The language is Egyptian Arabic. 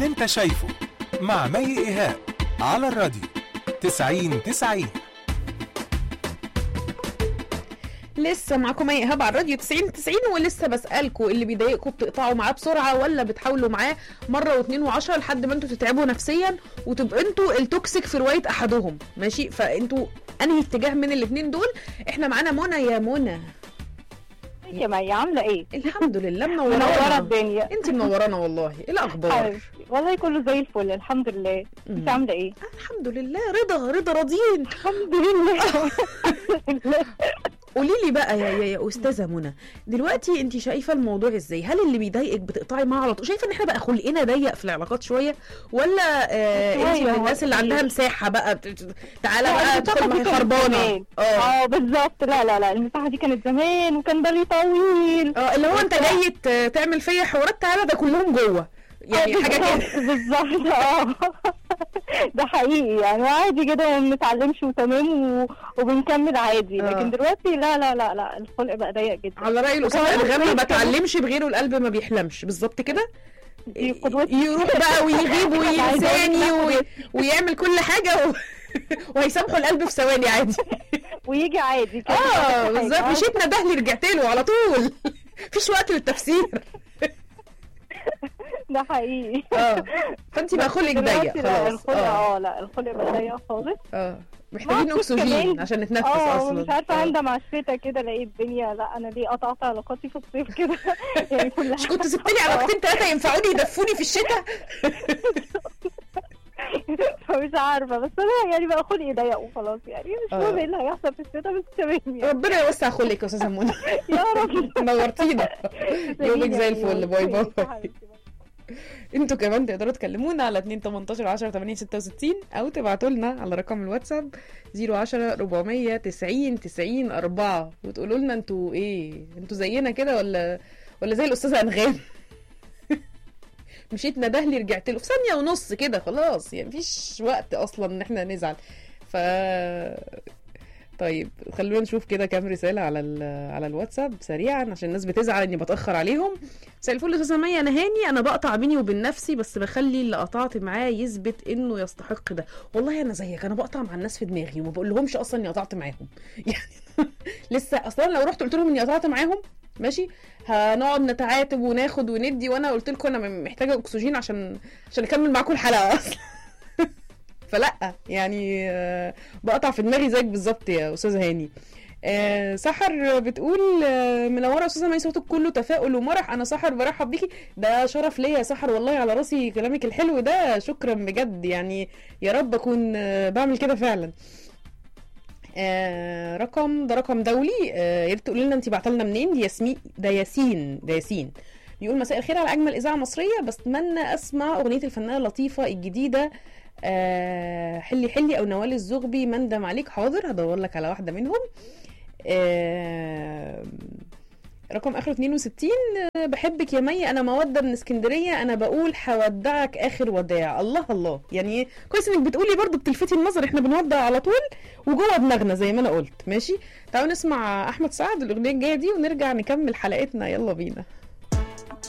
اللي انت شايفه مع مي ايهاب على الراديو 90 90 لسه معاكم اي ايهاب على الراديو 90 90 ولسه بسالكم اللي بيضايقكم بتقطعوا معاه بسرعه ولا بتحاولوا معاه مره واثنين وعشرة لحد ما انتوا تتعبوا نفسيا وتبقى انتوا التوكسيك في روايه احدهم ماشي فانتوا انهي اتجاه من الاثنين دول احنا معانا منى يا منى ازيك يا مي عامله ايه؟ الحمد لله منوره منورانا الدنيا انت منورانا والله ايه الاخبار حبيبتي والله كله زي الفل الحمد لله مم. انت عامله ايه؟ الحمد لله رضا رضا راضيين الحمد لله قولي لي بقى يا يا, يا استاذه منى دلوقتي انت شايفه الموضوع ازاي هل اللي بيضايقك بتقطعي معاه على طول شايفه ان احنا بقى خلقنا ضيق في العلاقات شويه ولا آه انت شوية من الناس اللي هو عندها كتير. مساحه بقى بت- بت- تعالى لا، بقى المساحة ادخل ما دي هي كانت خربانه زمان. اه اه بالظبط لا لا لا المساحه دي كانت زمان وكان بالي طويل اه اللي هو انت جاي ت- تعمل فيا حوارات تعالى ده كلهم جوه يعني آه، حاجه كده بالظبط بالظبط اه ده حقيقي يعني وعادي كده وما بنتعلمش وتمام و... وبنكمل عادي آه. لكن دلوقتي لا لا لا لا الخلق بقى ضيق جدا على راي الاستاذ وكمان انغام ما كمان- بتعلمش بغيره القلب ما بيحلمش بالظبط كده دي قدوتي يروح بقى ويغيب عايزة أقول وينساني لك وي... ويعمل كل حاجه و... وهيسامحوا القلب في ثواني عادي ويجي عادي كده اه مفيش حاجة. بالظبط مشيتنا دهلي رجعت له على طول مفيش وقت للتفسير ده حقيقي اه فانت بقى خلقك ضيق دلوقتي لا، خلاص الخلق اه اه لا الخلق بقى ضيق خالص اه محتاجين ما أعرفش اكسجين كمان. عشان نتنفس اه اصلا مش عارفه آه. عندها مع الشتا كده لقيت الدنيا لا انا ليه قطعت علاقاتي في الصيف كده يعني كل مش كنت سبت لي علاقتين ثلاثه ينفعوني يدفوني في الشتاء فمش عارفه بس انا يعني بقى خلقي ضيق وخلاص يعني مش آه. مهم ايه اللي هيحصل في الشتا بس تمام يعني ربنا يوسع خلقك يا استاذه منى يا رب نورتينا يومك زي الفل باي باي حبيبتي. انتوا كمان تقدروا تكلمونا على 2 18 10 80 66 او تبعتوا لنا على رقم الواتساب 010 490 90 4 وتقولوا لنا انتوا ايه انتوا زينا كده ولا ولا زي الاستاذه انغام مشيت ندهلي رجعت له في ثانيه ونص كده خلاص يعني مفيش وقت اصلا ان احنا نزعل ف طيب خلونا نشوف كده كام رساله على ال- على الواتساب سريعا عشان الناس بتزعل اني بتاخر عليهم مساء الفل يا استاذه مي انا هاني انا بقطع بيني وبين نفسي بس بخلي اللي قطعت معاه يثبت انه يستحق ده والله انا زيك انا بقطع مع الناس في دماغي وما بقول لهمش اصلا اني قطعت معاهم يعني لسه اصلا لو رحت قلت لهم اني قطعت معاهم ماشي هنقعد نتعاتب وناخد وندي وانا قلت لكم انا محتاجه اكسجين عشان عشان اكمل معاكم الحلقه اصلا فلا يعني آه، بقطع في دماغي زيك بالظبط يا استاذه هاني آه سحر بتقول آه منوره استاذه مي صوتك كله تفاؤل ومرح انا سحر برحب بيكي ده شرف ليا يا سحر والله على راسي كلامك الحلو ده شكرا بجد يعني يا رب اكون آه بعمل كده فعلا آه رقم ده رقم دولي آه يا ريت تقولي لنا انت بعتلنا منين دي ياسمين ده ياسين ده ياسين بيقول مساء الخير على اجمل اذاعه مصريه بستمنى اسمع اغنيه الفنانه لطيفه الجديده آه حلي حلي او نوال الزغبي مندم عليك حاضر هدور لك على واحده منهم آه رقم اخره 62 آه، بحبك يا مي انا موده من اسكندريه انا بقول هودعك اخر وداع الله الله يعني كويس انك بتقولي برضو بتلفتي النظر احنا بنودع على طول وجوه دماغنا زي ما انا قلت ماشي تعالوا نسمع احمد سعد الاغنيه الجايه دي ونرجع نكمل حلقتنا يلا بينا